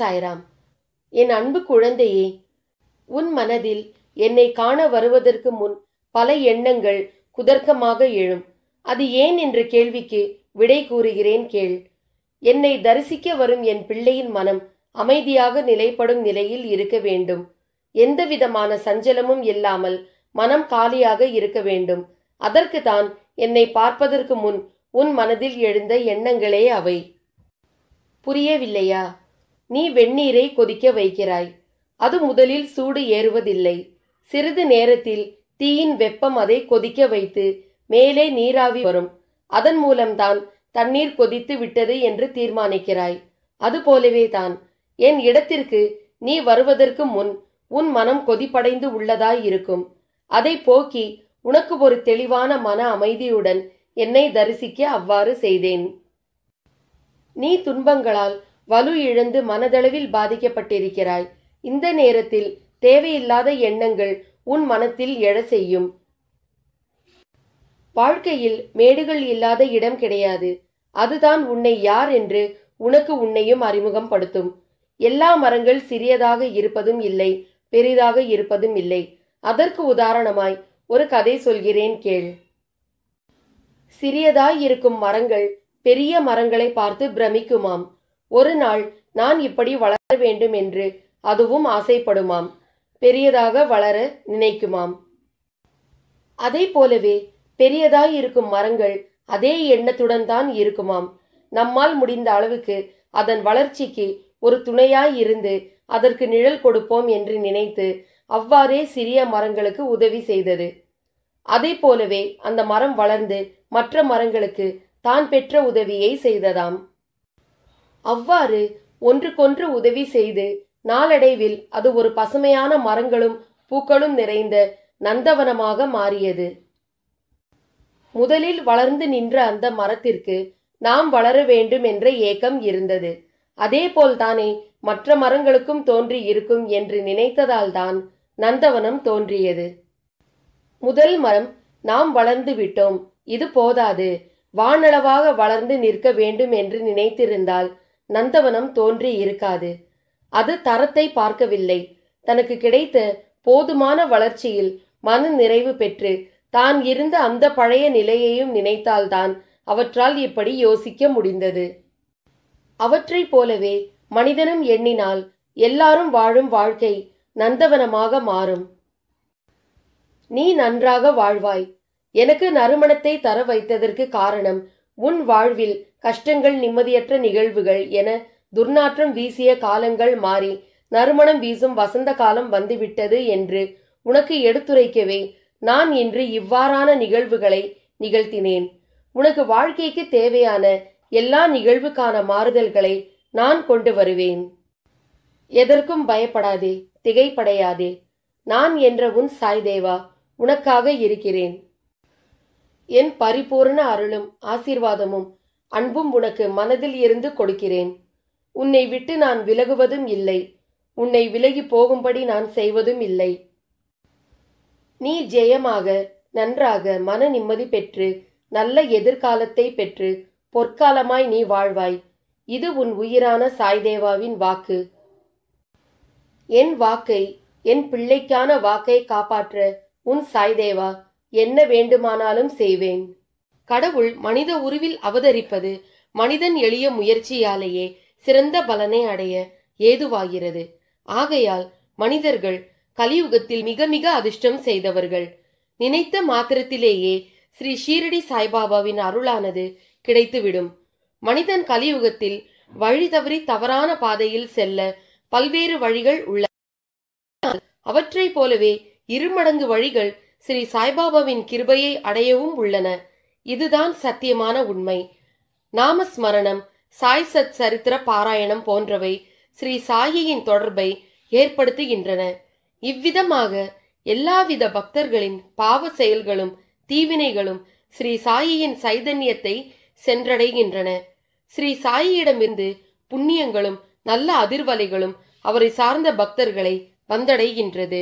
சாய்ராம் என் அன்பு குழந்தையே உன் மனதில் என்னை காண வருவதற்கு முன் பல எண்ணங்கள் குதர்க்கமாக எழும் அது ஏன் என்ற கேள்விக்கு விடை கூறுகிறேன் கேள் என்னை தரிசிக்க வரும் என் பிள்ளையின் மனம் அமைதியாக நிலைப்படும் நிலையில் இருக்க வேண்டும் எந்த விதமான சஞ்சலமும் இல்லாமல் மனம் காலியாக இருக்க வேண்டும் அதற்கு தான் என்னை பார்ப்பதற்கு முன் உன் மனதில் எழுந்த எண்ணங்களே அவை புரியவில்லையா நீ வெந்நீரை கொதிக்க வைக்கிறாய் அது முதலில் சூடு ஏறுவதில்லை சிறிது நேரத்தில் தீயின் வெப்பம் அதை கொதிக்க வைத்து மேலே நீராவி வரும் அதன் மூலம்தான் தண்ணீர் கொதித்து விட்டது என்று தீர்மானிக்கிறாய் அதுபோலவே தான் என் இடத்திற்கு நீ வருவதற்கு முன் உன் மனம் கொதிப்படைந்து உள்ளதாய் இருக்கும் அதை போக்கி உனக்கு ஒரு தெளிவான மன அமைதியுடன் என்னை தரிசிக்க அவ்வாறு செய்தேன் நீ துன்பங்களால் வலு இழந்து மனதளவில் பாதிக்கப்பட்டிருக்கிறாய் இந்த நேரத்தில் தேவையில்லாத எண்ணங்கள் உன் மனத்தில் எழ செய்யும் வாழ்க்கையில் மேடுகள் இல்லாத இடம் கிடையாது அதுதான் உன்னை யார் என்று உனக்கு உன்னையும் அறிமுகம் படுத்தும் எல்லா மரங்கள் சிறியதாக இருப்பதும் இல்லை பெரிதாக இருப்பதும் இல்லை அதற்கு உதாரணமாய் ஒரு கதை சொல்கிறேன் கேள் சிறியதாய் இருக்கும் மரங்கள் பெரிய மரங்களை பார்த்து பிரமிக்குமாம் ஒரு நாள் நான் இப்படி வளர வேண்டும் என்று அதுவும் ஆசைப்படுமாம் பெரியதாக வளர நினைக்குமாம் அதை போலவே பெரியதாய் இருக்கும் மரங்கள் அதே எண்ணத்துடன் தான் இருக்குமாம் நம்மால் முடிந்த அளவுக்கு அதன் வளர்ச்சிக்கு ஒரு துணையாய் இருந்து அதற்கு நிழல் கொடுப்போம் என்று நினைத்து அவ்வாறே சிறிய மரங்களுக்கு உதவி செய்தது அதை போலவே அந்த மரம் வளர்ந்து மற்ற மரங்களுக்கு தான் பெற்ற உதவியை செய்ததாம் அவ்வாறு ஒன்றுக்கொன்று உதவி செய்து நாளடைவில் அது ஒரு பசுமையான மரங்களும் பூக்களும் நிறைந்த நந்தவனமாக மாறியது முதலில் வளர்ந்து நின்ற அந்த மரத்திற்கு நாம் வளர வேண்டும் என்ற ஏக்கம் இருந்தது அதேபோல்தானே மற்ற மரங்களுக்கும் தோன்றி இருக்கும் என்று நினைத்ததால்தான் நந்தவனம் தோன்றியது முதல் மரம் நாம் வளர்ந்து விட்டோம் இது போதாது வானளவாக வளர்ந்து நிற்க வேண்டும் என்று நினைத்திருந்தால் நந்தவனம் தோன்றி இருக்காது அது தரத்தை பார்க்கவில்லை தனக்கு கிடைத்த போதுமான வளர்ச்சியில் மன நிறைவு பெற்று தான் இருந்த அந்த பழைய நிலையையும் நினைத்தால்தான் அவற்றால் இப்படி யோசிக்க முடிந்தது அவற்றைப் போலவே மனிதனும் எண்ணினால் எல்லாரும் வாழும் வாழ்க்கை நந்தவனமாக மாறும் நீ நன்றாக வாழ்வாய் எனக்கு நறுமணத்தை தர வைத்ததற்கு காரணம் உன் வாழ்வில் கஷ்டங்கள் நிம்மதியற்ற நிகழ்வுகள் என துர்நாற்றம் வீசிய காலங்கள் மாறி நறுமணம் வீசும் வசந்த காலம் வந்துவிட்டது என்று உனக்கு எடுத்துரைக்கவே நான் இன்று இவ்வாறான நிகழ்வுகளை நிகழ்த்தினேன் உனக்கு வாழ்க்கைக்கு தேவையான எல்லா நிகழ்வுக்கான மாறுதல்களை நான் கொண்டு வருவேன் எதற்கும் பயப்படாதே திகைப்படையாதே நான் என்ற உன் சாய்தேவா உனக்காக இருக்கிறேன் என் பரிபூர்ண அருளும் ஆசீர்வாதமும் அன்பும் உனக்கு மனதில் இருந்து கொடுக்கிறேன் உன்னை விட்டு நான் விலகுவதும் இல்லை உன்னை விலகி போகும்படி நான் செய்வதும் இல்லை நீ ஜெயமாக நன்றாக மன நிம்மதி பெற்று நல்ல எதிர்காலத்தை பெற்று பொற்காலமாய் நீ வாழ்வாய் இது உன் உயிரான சாய்தேவாவின் வாக்கு என் வாக்கை என் பிள்ளைக்கான வாக்கை காப்பாற்ற உன் சாய்தேவா என்ன வேண்டுமானாலும் செய்வேன் கடவுள் மனித உருவில் அவதரிப்பது மனிதன் எளிய முயற்சியாலேயே சிறந்த பலனை அடைய ஏதுவாகிறது ஆகையால் மனிதர்கள் கலியுகத்தில் மிக மிக அதிர்ஷ்டம் செய்தவர்கள் நினைத்த மாத்திரத்திலேயே ஸ்ரீ ஷீரடி சாய்பாபாவின் அருளானது கிடைத்துவிடும் மனிதன் கலியுகத்தில் வழி தவறி தவறான பாதையில் செல்ல பல்வேறு வழிகள் உள்ளன அவற்றைப் போலவே இருமடங்கு வழிகள் ஸ்ரீ சாய்பாபாவின் கிருபையை அடையவும் உள்ளன இதுதான் சத்தியமான உண்மை நாமஸ்மரணம் சாய் சத் சரித்திர பாராயணம் போன்றவை ஸ்ரீ சாயியின் தொடர்பை ஏற்படுத்துகின்றன இவ்விதமாக எல்லாவித பக்தர்களின் பாவ செயல்களும் தீவினைகளும் ஸ்ரீ சாயியின் சைதன்யத்தை சென்றடைகின்றன ஸ்ரீ சாயியிடமிருந்து புண்ணியங்களும் நல்ல அதிர்வலைகளும் அவரை சார்ந்த பக்தர்களை வந்தடைகின்றது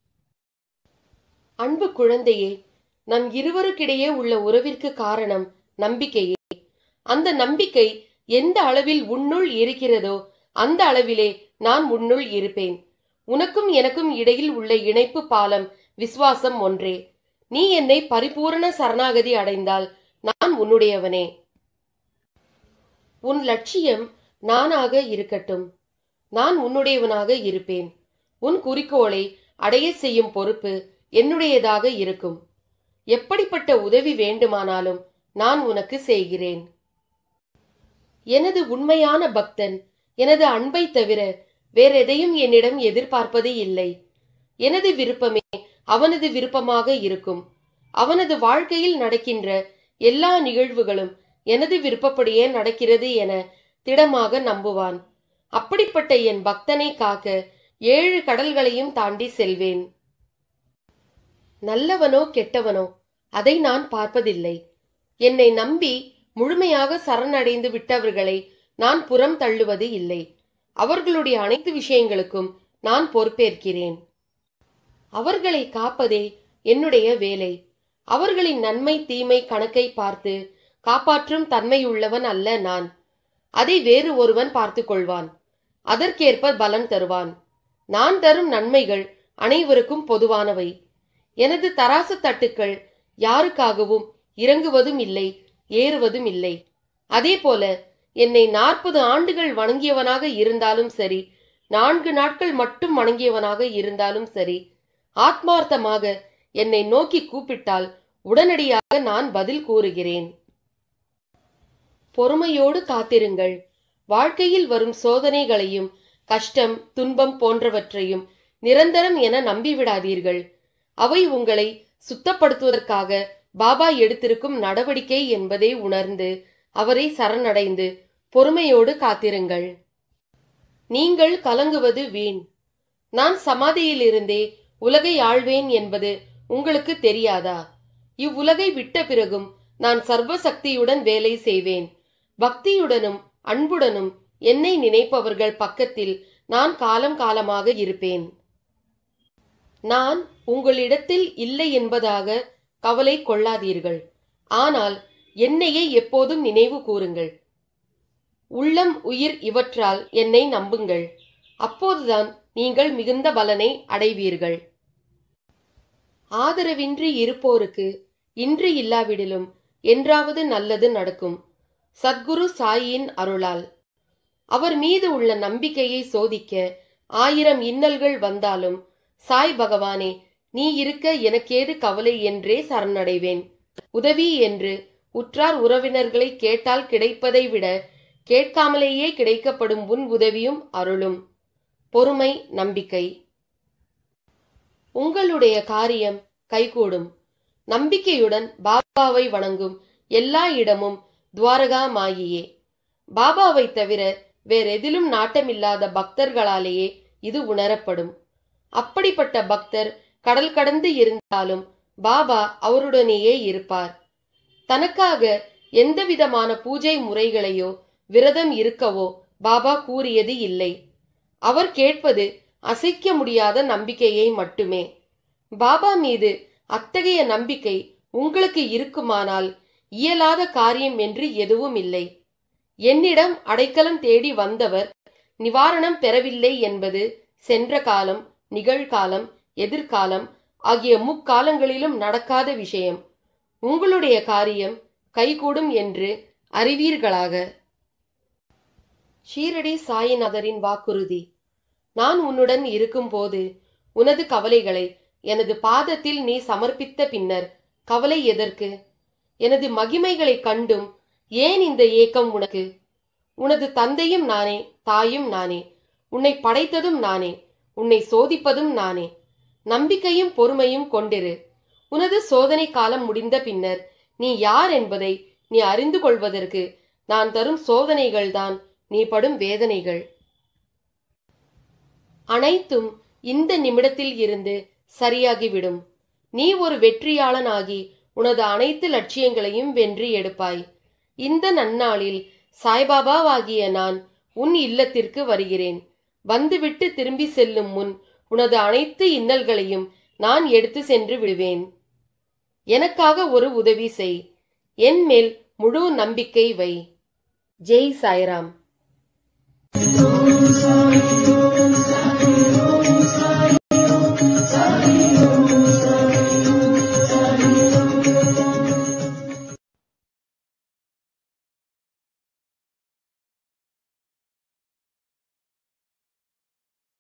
அன்பு குழந்தையே நம் இருவருக்கிடையே உள்ள உறவிற்கு காரணம் நம்பிக்கையே அந்த நம்பிக்கை எந்த அளவில் உன்னுள் இருக்கிறதோ அந்த அளவிலே நான் உன்னுள் இருப்பேன் உனக்கும் எனக்கும் இடையில் உள்ள இணைப்பு பாலம் விசுவாசம் ஒன்றே நீ என்னை பரிபூரண சரணாகதி அடைந்தால் நான் உன்னுடையவனே உன் லட்சியம் நானாக இருக்கட்டும் நான் உன்னுடையவனாக இருப்பேன் உன் குறிக்கோளை அடைய செய்யும் பொறுப்பு என்னுடையதாக இருக்கும் எப்படிப்பட்ட உதவி வேண்டுமானாலும் நான் உனக்கு செய்கிறேன் எனது உண்மையான பக்தன் எனது அன்பை தவிர வேறெதையும் என்னிடம் எதிர்பார்ப்பது இல்லை எனது விருப்பமே அவனது விருப்பமாக இருக்கும் அவனது வாழ்க்கையில் நடக்கின்ற எல்லா நிகழ்வுகளும் எனது விருப்பப்படியே நடக்கிறது என திடமாக நம்புவான் அப்படிப்பட்ட என் பக்தனை காக்க ஏழு கடல்களையும் தாண்டி செல்வேன் நல்லவனோ கெட்டவனோ அதை நான் பார்ப்பதில்லை என்னை நம்பி முழுமையாக சரணடைந்து விட்டவர்களை நான் புறம் தள்ளுவது இல்லை அவர்களுடைய அனைத்து விஷயங்களுக்கும் நான் பொறுப்பேற்கிறேன் அவர்களை காப்பதே என்னுடைய வேலை அவர்களின் நன்மை தீமை கணக்கை பார்த்து காப்பாற்றும் தன்மையுள்ளவன் அல்ல நான் அதை வேறு ஒருவன் பார்த்து கொள்வான் அதற்கேற்ப பலன் தருவான் நான் தரும் நன்மைகள் அனைவருக்கும் பொதுவானவை எனது தராசு தட்டுக்கள் யாருக்காகவும் இறங்குவதும் இல்லை ஏறுவதும் இல்லை அதே போல என்னை நாற்பது ஆண்டுகள் வணங்கியவனாக இருந்தாலும் சரி நான்கு நாட்கள் மட்டும் வணங்கியவனாக இருந்தாலும் சரி ஆத்மார்த்தமாக என்னை நோக்கி கூப்பிட்டால் உடனடியாக நான் பதில் கூறுகிறேன் பொறுமையோடு காத்திருங்கள் வாழ்க்கையில் வரும் சோதனைகளையும் கஷ்டம் துன்பம் போன்றவற்றையும் நிரந்தரம் என நம்பிவிடாதீர்கள் அவை உங்களை சுத்தப்படுத்துவதற்காக பாபா எடுத்திருக்கும் நடவடிக்கை என்பதை உணர்ந்து அவரை சரணடைந்து பொறுமையோடு காத்திருங்கள் நீங்கள் கலங்குவது வீண் நான் சமாதியிலிருந்தே உலகை ஆள்வேன் என்பது உங்களுக்கு தெரியாதா இவ்வுலகை விட்ட பிறகும் நான் சர்வ சக்தியுடன் வேலை செய்வேன் பக்தியுடனும் அன்புடனும் என்னை நினைப்பவர்கள் பக்கத்தில் நான் காலம் காலமாக இருப்பேன் நான் உங்களிடத்தில் இல்லை என்பதாக கவலை கொள்ளாதீர்கள் ஆனால் என்னையே எப்போதும் நினைவு கூறுங்கள் உள்ளம் உயிர் இவற்றால் என்னை நம்புங்கள் அப்போதுதான் நீங்கள் மிகுந்த பலனை அடைவீர்கள் ஆதரவின்றி இருப்போருக்கு இன்று இல்லாவிடிலும் என்றாவது நல்லது நடக்கும் சத்குரு சாயியின் அருளால் அவர் மீது உள்ள நம்பிக்கையை சோதிக்க ஆயிரம் இன்னல்கள் வந்தாலும் சாய் பகவானே நீ இருக்க எனக்கேது கவலை என்றே சரணடைவேன் உதவி என்று உற்றார் உறவினர்களை கேட்டால் கிடைப்பதை விட கேட்காமலேயே கிடைக்கப்படும் உன் உதவியும் அருளும் பொறுமை நம்பிக்கை உங்களுடைய காரியம் கைகூடும் நம்பிக்கையுடன் பாபாவை வணங்கும் எல்லா இடமும் துவாரகா மாயியே பாபாவை தவிர வேறெதிலும் நாட்டமில்லாத பக்தர்களாலேயே இது உணரப்படும் அப்படிப்பட்ட பக்தர் கடல் கடந்து இருந்தாலும் பாபா அவருடனேயே இருப்பார் தனக்காக எந்த விதமான பூஜை முறைகளையோ விரதம் இருக்கவோ பாபா கூறியது இல்லை அவர் கேட்பது அசைக்க முடியாத நம்பிக்கையை மட்டுமே பாபா மீது அத்தகைய நம்பிக்கை உங்களுக்கு இருக்குமானால் இயலாத காரியம் என்று எதுவும் இல்லை என்னிடம் அடைக்கலம் தேடி வந்தவர் நிவாரணம் பெறவில்லை என்பது சென்ற காலம் நிகழ்காலம் எதிர்காலம் ஆகிய முக்காலங்களிலும் நடக்காத விஷயம் உங்களுடைய காரியம் கைகூடும் என்று அறிவீர்களாக ஷீரடி சாயிநாதரின் வாக்குறுதி நான் உன்னுடன் இருக்கும்போது உனது கவலைகளை எனது பாதத்தில் நீ சமர்ப்பித்த பின்னர் கவலை எதற்கு எனது மகிமைகளை கண்டும் ஏன் இந்த ஏக்கம் உனக்கு உனது தந்தையும் நானே தாயும் நானே உன்னை படைத்ததும் நானே உன்னை சோதிப்பதும் நானே நம்பிக்கையும் பொறுமையும் கொண்டிரு உனது சோதனை காலம் முடிந்த பின்னர் நீ யார் என்பதை நீ அறிந்து கொள்வதற்கு நான் தரும் சோதனைகள்தான் நீ படும் வேதனைகள் அனைத்தும் இந்த நிமிடத்தில் இருந்து சரியாகிவிடும் நீ ஒரு வெற்றியாளனாகி உனது அனைத்து லட்சியங்களையும் வென்றி எடுப்பாய் இந்த நன்னாளில் சாய்பாபாவாகிய நான் உன் இல்லத்திற்கு வருகிறேன் வந்துவிட்டு திரும்பி செல்லும் முன் உனது அனைத்து இன்னல்களையும் நான் எடுத்து சென்று விடுவேன் எனக்காக ஒரு உதவி செய் என் மேல் முழு நம்பிக்கை வை ஜெய் சாய்ராம்